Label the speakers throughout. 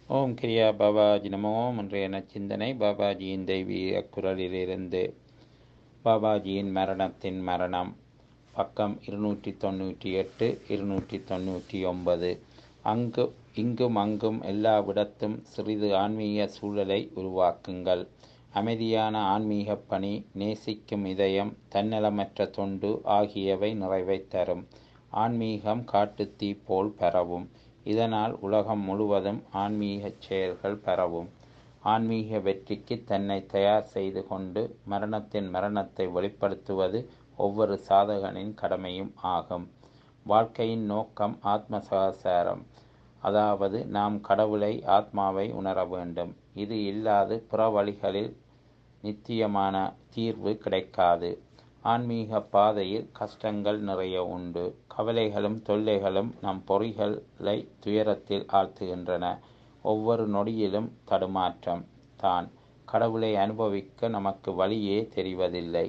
Speaker 1: ஓம் கிரியா பாபாஜி நமோ இன்றைய நச்சிந்தனை பாபாஜியின் தெய்வீக குரலிலிருந்து பாபாஜியின் மரணத்தின் மரணம் பக்கம் இருநூற்றி தொண்ணூற்றி எட்டு இருநூற்றி தொண்ணூற்றி ஒன்பது அங்கு இங்கும் அங்கும் எல்லாவிடத்தும் சிறிது ஆன்மீக சூழலை உருவாக்குங்கள் அமைதியான ஆன்மீக பணி நேசிக்கும் இதயம் தன்னலமற்ற தொண்டு ஆகியவை நிறைவை தரும் ஆன்மீகம் காட்டுத்தீ போல் பரவும் இதனால் உலகம் முழுவதும் ஆன்மீக செயல்கள் பரவும் ஆன்மீக வெற்றிக்கு தன்னை தயார் செய்து கொண்டு மரணத்தின் மரணத்தை வெளிப்படுத்துவது ஒவ்வொரு சாதகனின் கடமையும் ஆகும் வாழ்க்கையின் நோக்கம் ஆத்ம சகசாரம் அதாவது நாம் கடவுளை ஆத்மாவை உணர வேண்டும் இது இல்லாது புற வழிகளில் நித்தியமான தீர்வு கிடைக்காது ஆன்மீக பாதையில் கஷ்டங்கள் நிறைய உண்டு கவலைகளும் தொல்லைகளும் நம் பொறிகளை துயரத்தில் ஆழ்த்துகின்றன ஒவ்வொரு நொடியிலும் தடுமாற்றம் தான் கடவுளை அனுபவிக்க நமக்கு வழியே தெரிவதில்லை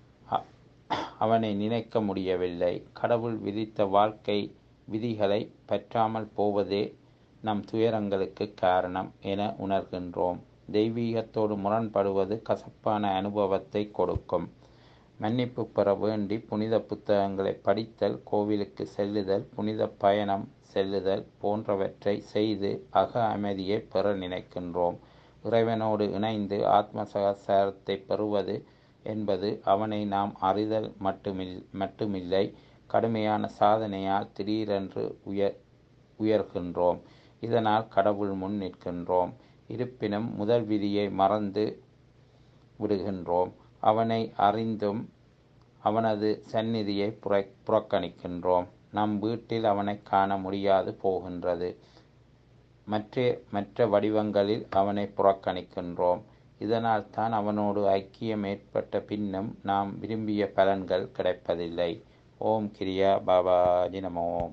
Speaker 1: அவனை நினைக்க முடியவில்லை கடவுள் விதித்த வாழ்க்கை விதிகளை பற்றாமல் போவதே நம் துயரங்களுக்கு காரணம் என உணர்கின்றோம் தெய்வீகத்தோடு முரண்படுவது கசப்பான அனுபவத்தை கொடுக்கும் மன்னிப்பு பெற வேண்டி புனித புத்தகங்களை படித்தல் கோவிலுக்கு செல்லுதல் புனித பயணம் செல்லுதல் போன்றவற்றை செய்து அக அமைதியை பெற நினைக்கின்றோம் இறைவனோடு இணைந்து ஆத்ம சகசாரத்தை பெறுவது என்பது அவனை நாம் அறிதல் மட்டுமில் மட்டுமில்லை கடுமையான சாதனையால் திடீரென்று உயர் உயர்கின்றோம் இதனால் கடவுள் முன் நிற்கின்றோம் இருப்பினும் முதல் விதியை மறந்து விடுகின்றோம் அவனை அறிந்தும் அவனது சந்நிதியை புற புறக்கணிக்கின்றோம் நம் வீட்டில் அவனை காண முடியாது போகின்றது மற்ற மற்ற வடிவங்களில் அவனை புறக்கணிக்கின்றோம் இதனால் தான் அவனோடு ஐக்கியம் ஏற்பட்ட பின்னும் நாம் விரும்பிய பலன்கள் கிடைப்பதில்லை ஓம் கிரியா பாபாஜி நமோம்